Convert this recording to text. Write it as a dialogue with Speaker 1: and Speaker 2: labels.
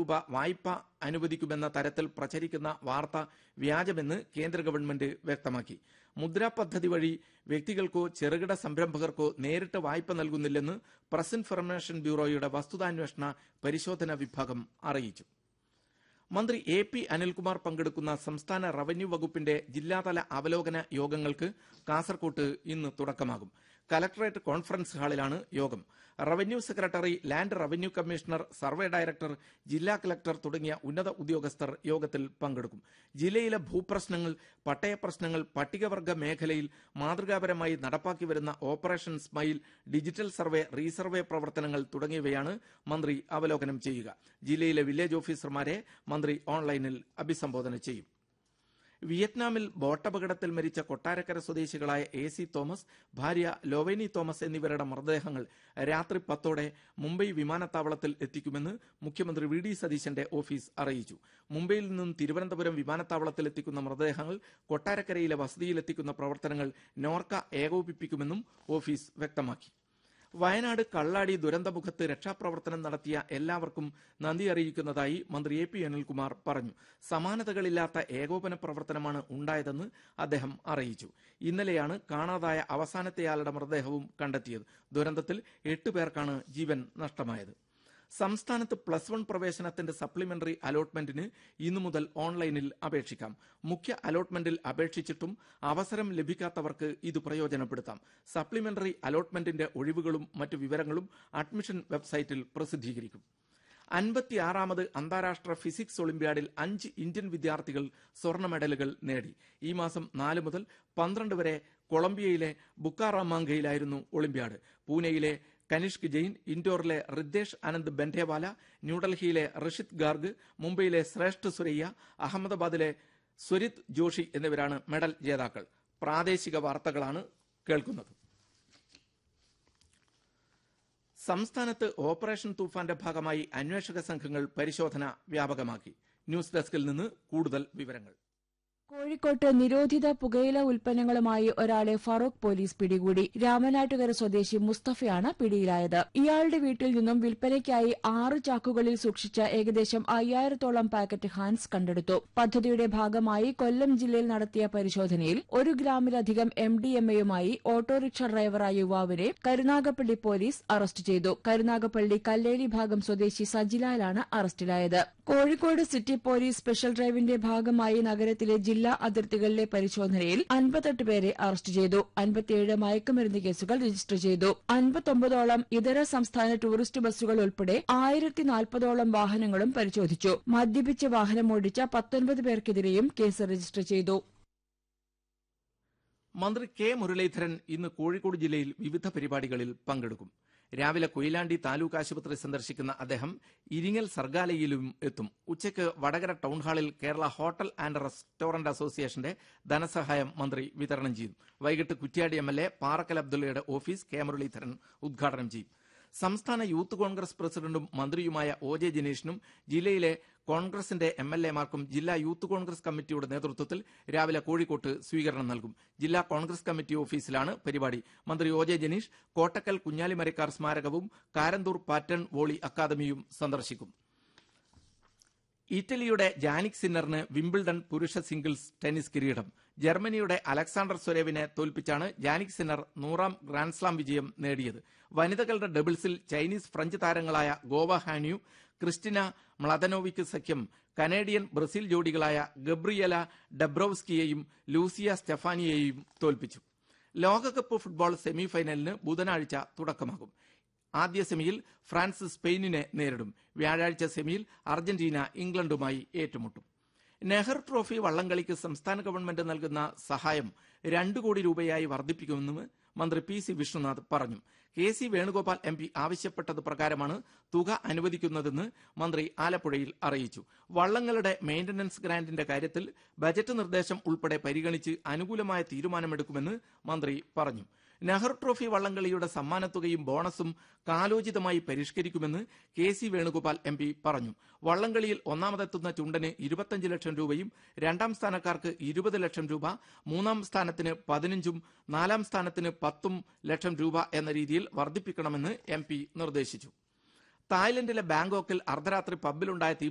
Speaker 1: രൂപ വായ്പ അനുവദിക്കുമെന്ന തരത്തിൽ പ്രചരിക്കുന്ന വാർത്ത വ്യാജമെന്ന് കേന്ദ്ര ഗവൺമെന്റ് വ്യക്തമാക്കി മുദ്ര പദ്ധതി വഴി വ്യക്തികൾക്കോ ചെറുകിട സംരംഭകർക്കോ നേരിട്ട് വായ്പ നൽകുന്നില്ലെന്ന് പ്രസ് ഇൻഫർമേഷൻ ബ്യൂറോയുടെ വസ്തുതാന്വേഷണ പരിശോധന വിഭാഗം അറിയിച്ചു മന്ത്രി എ പി അനിൽകുമാർ പങ്കെടുക്കുന്ന സംസ്ഥാന റവന്യൂ വകുപ്പിന്റെ ജില്ലാതല അവലോകന യോഗങ്ങൾക്ക് കാസർകോട്ട് ഇന്ന് തുടക്കമാകും കലക്ടറേറ്റ് കോൺഫറൻസ് ഹാളിലാണ് യോഗം revenue secretary land revenue commissioner survey director ജില്ലാ കലക്ടർ തുടങ്ങിയ ഉന്നത ഉദ്യോഗസ്ഥർ യോഗത്തിൽ പങ്കെടുക്കും ജില്ലയിലെ ഭൂപ്രശ്നങ്ങൾ പട്ടയ പ്രശ്നങ്ങൾ പട്ടികവർഗ മേഖലയിൽ മാതൃകാപരമായി നടപ്പാക്കി വരുന്ന operation smile digital survey resurvey പ്രവർത്തനങ്ങൾ തുടങ്ങിയവയാണ് മന്ത്രി അവലോകനം ചെയ്യുക ജില്ലയിലെ വില്ലേജ് ഓഫീസർമാരെ മന്ത്രി ഓൺലൈനിൽ അഭിസംബോധന ചെയ്യും വിയറ്റ്നാമിൽ ബോട്ടപകടത്തിൽ മരിച്ച കൊട്ടാരക്കര സ്വദേശികളായ എ സി തോമസ് ഭാര്യ ലോവേനി തോമസ് എന്നിവരുടെ മൃതദേഹങ്ങൾ രാത്രി പത്തോടെ മുംബൈ വിമാനത്താവളത്തിൽ എത്തിക്കുമെന്ന് മുഖ്യമന്ത്രി വി ഡി സതീശന്റെ ഓഫീസ് അറിയിച്ചു മുംബൈയിൽ നിന്നും തിരുവനന്തപുരം വിമാനത്താവളത്തിൽ എത്തിക്കുന്ന മൃതദേഹങ്ങൾ കൊട്ടാരക്കരയിലെ വസതിയിലെത്തിക്കുന്ന പ്രവർത്തനങ്ങൾ നോർക്ക ഏകോപിപ്പിക്കുമെന്നും ഓഫീസ് വ്യക്തമാക്കി വയനാട് കള്ളാടി ദുരന്തമുഖത്ത് രക്ഷാപ്രവർത്തനം നടത്തിയ എല്ലാവർക്കും നന്ദി അറിയിക്കുന്നതായി മന്ത്രി എ പി അനിൽകുമാർ പറഞ്ഞു സമാനതകളില്ലാത്ത ഏകോപന പ്രവർത്തനമാണ് ഉണ്ടായതെന്ന് അദ്ദേഹം അറിയിച്ചു ഇന്നലെയാണ് കാണാതായ അവസാനത്തെയാളുടെ മൃതദേഹവും കണ്ടെത്തിയത് ദുരന്തത്തിൽ എട്ട് പേർക്കാണ് ജീവൻ നഷ്ടമായത് സംസ്ഥാനത്ത് പ്ലസ് വൺ പ്രവേശനത്തിന്റെ സപ്ലിമെന്ററി അലോട്ട്മെന്റിന് ഇന്നു മുതൽ ഓൺലൈനിൽ അപേക്ഷിക്കാം മുഖ്യ അലോട്ട്മെന്റിൽ അപേക്ഷിച്ചിട്ടും അവസരം ലഭിക്കാത്തവർക്ക് ഇത് പ്രയോജനപ്പെടുത്താം സപ്ലിമെന്ററി അലോട്ട്മെന്റിന്റെ ഒഴിവുകളും മറ്റു വിവരങ്ങളും അഡ്മിഷൻ വെബ്സൈറ്റിൽ പ്രസിദ്ധീകരിക്കും അൻപത്തിയാറാമത് അന്താരാഷ്ട്ര ഫിസിക്സ് ഒളിമ്പ്യാഡിൽ അഞ്ച് ഇന്ത്യൻ വിദ്യാർത്ഥികൾ സ്വർണ്ണ മെഡലുകൾ നേടി ഈ മാസം നാല് മുതൽ പന്ത്രണ്ട് വരെ കൊളംബിയയിലെ ബുക്കാറാമാങ്കയിലായിരുന്നു ഒളിമ്പ്യാഡ് പൂനെയിലെ കനിഷ്ക് ജെയിൻ ഇൻഡോറിലെ റിദ്ദേശ് അനന്ത് ബെൻഡേവാല ന്യൂഡൽഹിയിലെ റഷിദ് ഗാർഗ് മുംബൈയിലെ ശ്രേഷ്ഠ സുരയ്യ അഹമ്മദാബാദിലെ സ്വരിത് ജോഷി എന്നിവരാണ് മെഡൽ ജേതാക്കൾ പ്രാദേശിക വാർത്തകളാണ് കേൾക്കുന്നത് സംസ്ഥാനത്ത് ഓപ്പറേഷൻ തൂഫാന്റെ ഭാഗമായി അന്വേഷക സംഘങ്ങൾ പരിശോധന വ്യാപകമാക്കി ന്യൂസ് ഡെസ്കിൽ നിന്ന് കൂടുതൽ വിവരങ്ങൾ
Speaker 2: കോഴിക്കോട്ട് നിരോധിത പുകയില ഉൽപ്പന്നങ്ങളുമായി ഒരാളെ ഫറൂഖ് പോലീസ് പിടികൂടി രാമനാട്ടുകര സ്വദേശി മുസ്തഫയാണ് പിടിയിലായത് ഇയാളുടെ വീട്ടിൽ നിന്നും വിൽപ്പനയ്ക്കായി ആറ് ചാക്കുകളിൽ സൂക്ഷിച്ച ഏകദേശം അയ്യായിരത്തോളം പാക്കറ്റ് ഹാൻസ് കണ്ടെടുത്തു പദ്ധതിയുടെ ഭാഗമായി കൊല്ലം ജില്ലയിൽ നടത്തിയ പരിശോധനയിൽ ഒരു ഗ്രാമിലധികം എം ഡി എം എയുമായി ഓട്ടോറിക്ഷ ഡ്രൈവറായ യുവാവിനെ കരുനാഗപ്പള്ളി പോലീസ് അറസ്റ്റ് ചെയ്തു കരുനാഗപ്പള്ളി കല്ലേലി ഭാഗം സ്വദേശി സജിലാലാണ് അറസ്റ്റിലായത് കോഴിക്കോട് സിറ്റി പോലീസ് സ്പെഷ്യൽ ഡ്രൈവിന്റെ ഭാഗമായി നഗരത്തിലെ ജില്ലാ അതിർത്തികളിലെ പരിശോധനയിൽ അൻപത്തെട്ട് പേരെ അറസ്റ്റ് ചെയ്തു അൻപത്തിയേഴ് മയക്കുമരുന്ന് കേസുകൾ രജിസ്റ്റർ ചെയ്തു അൻപത്തൊമ്പതോളം ഇതര സംസ്ഥാന ടൂറിസ്റ്റ് ബസ്സുകൾ ഉൾപ്പെടെ ആയിരത്തി നാൽപ്പതോളം വാഹനങ്ങളും പരിശോധിച്ചു മദ്യപിച്ച് വാഹനമോടിച്ച പത്തൊൻപത് പേർക്കെതിരെയും കേസ് രജിസ്റ്റർ ചെയ്തു
Speaker 1: മന്ത്രി കെ മുരളീധരൻ ഇന്ന് കോഴിക്കോട് ജില്ലയിൽ വിവിധ പരിപാടികളിൽ പങ്കെടുക്കും രാവിലെ കൊയിലാണ്ടി താലൂക്ക് ആശുപത്രി സന്ദർശിക്കുന്ന അദ്ദേഹം ഇരിങ്ങൽ സർഗാലയിലും എത്തും ഉച്ചയ്ക്ക് വടകര ടൗൺ ഹാളിൽ കേരള ഹോട്ടൽ ആൻഡ് റെസ്റ്റോറന്റ് അസോസിയേഷന്റെ ധനസഹായം മന്ത്രി വിതരണം ചെയ്യും വൈകിട്ട് Kuttiady M L A Parakkal അബ്ദുള്ളയുടെ ഓഫീസ് കെ മുരളീധരൻ ഉദ്ഘാടനം ചെയ്യും സംസ്ഥാന യൂത്ത് കോൺഗ്രസ് പ്രസിഡന്റും മന്ത്രിയുമായ ഒ ജെ ജനീഷിനും ജില്ലയിലെ കോൺഗ്രസിന്റെ എം എൽ എമാർക്കും ജില്ലാ യൂത്ത് കോൺഗ്രസ് കമ്മിറ്റിയുടെ നേതൃത്വത്തിൽ രാവിലെ കോഴിക്കോട്ട് സ്വീകരണം നൽകും ജില്ലാ കോൺഗ്രസ് കമ്മിറ്റി ഓഫീസിലാണ് പരിപാടി മന്ത്രി ഒ ജെ ജനീഷ് കോട്ടക്കൽ കുഞ്ഞാലിമരക്കാർ സ്മാരകവും കാരന്തൂർ പാറ്റേൺ വോളി അക്കാദമിയും സന്ദർശിക്കും ഇറ്റലിയുടെ ജാനിക് സിന്നറിന് വിംബിൾഡൺ പുരുഷ സിംഗിൾസ് ടെന്നീസ് കിരീടം ജർമ്മനിയുടെ അലക്സാണ്ടർ സ്വരേവിനെ തോൽപ്പിച്ചാണ് ജാനിക് സിന്നർ നൂറാം ഗ്രാൻഡ്സ്ലാം വിജയം നേടിയത് വനിതകളുടെ ഡബിൾസിൽ ചൈനീസ് ഫ്രഞ്ച് താരങ്ങളായ ഗോവ ഹാന്യു ക്രിസ്റ്റിന മ്ലതനോവിക് സഖ്യം കനേഡിയൻ ബ്രസീൽ ജോഡികളായ ഗബ്രിയല ഡബ്രോവ്സ്കിയെയും ലൂസിയ സ്റ്റെഫാനിയെയും തോൽപ്പിച്ചു ലോകകപ്പ് ഫുട്ബോൾ സെമിഫൈനലിന് ബുധനാഴ്ച തുടക്കമാകും ആദ്യ സെമിയിൽ ഫ്രാൻസ് സ്പെയിനിനെ നേരിടും വ്യാഴാഴ്ച സെമിയിൽ അർജന്റീന ഇംഗ്ലണ്ടുമായി ഏറ്റുമുട്ടും നെഹ്ർ ട്രോഫി വള്ളംകളിക്ക് സംസ്ഥാന ഗവൺമെന്റ് നൽകുന്ന സഹായം രണ്ടു കോടി രൂപയായി വർദ്ധിപ്പിക്കുമെന്ന് മന്ത്രി പി സി വിഷ്ണുനാഥ് പറഞ്ഞു K C Venugopal M P ആവശ്യപ്പെട്ടത് പ്രകാരമാണ് തുക അനുവദിക്കുന്നതെന്ന് മന്ത്രി ആലപ്പുഴയിൽ അറിയിച്ചു വള്ളങ്ങളുടെ മെയിന്റനൻസ് ഗ്രാന്റിന്റെ കാര്യത്തിൽ ബജറ്റ് നിർദ്ദേശം ഉൾപ്പെടെ പരിഗണിച്ച് അനുകൂലമായ തീരുമാനമെടുക്കുമെന്ന് മന്ത്രി പറഞ്ഞു നെഹ്ർ ട്രോഫി വള്ളംകളിയുടെ സമ്മാനത്തുകയും ബോണസും കാലോചിതമായി പരിഷ്കരിക്കുമെന്ന് K C Venugopal M P പറഞ്ഞു വള്ളംകളിയിൽ ഒന്നാമതെത്തുന്ന ചുണ്ടന് ഇരുപത്തഞ്ച് ലക്ഷം രൂപയും രണ്ടാം സ്ഥാനക്കാർക്ക് ഇരുപത് ലക്ഷം രൂപ മൂന്നാം സ്ഥാനത്തിന് പതിനഞ്ചും നാലാം സ്ഥാനത്തിന് പത്തും ലക്ഷം രൂപ എന്ന രീതിയിൽ വർദ്ധിപ്പിക്കണമെന്ന് എം പി നിർദ്ദേശിച്ചു തായ്ലൻഡിലെ ബാങ്കോക്കിൽ അർദ്ധരാത്രി പബ്ബിലുണ്ടായ തീ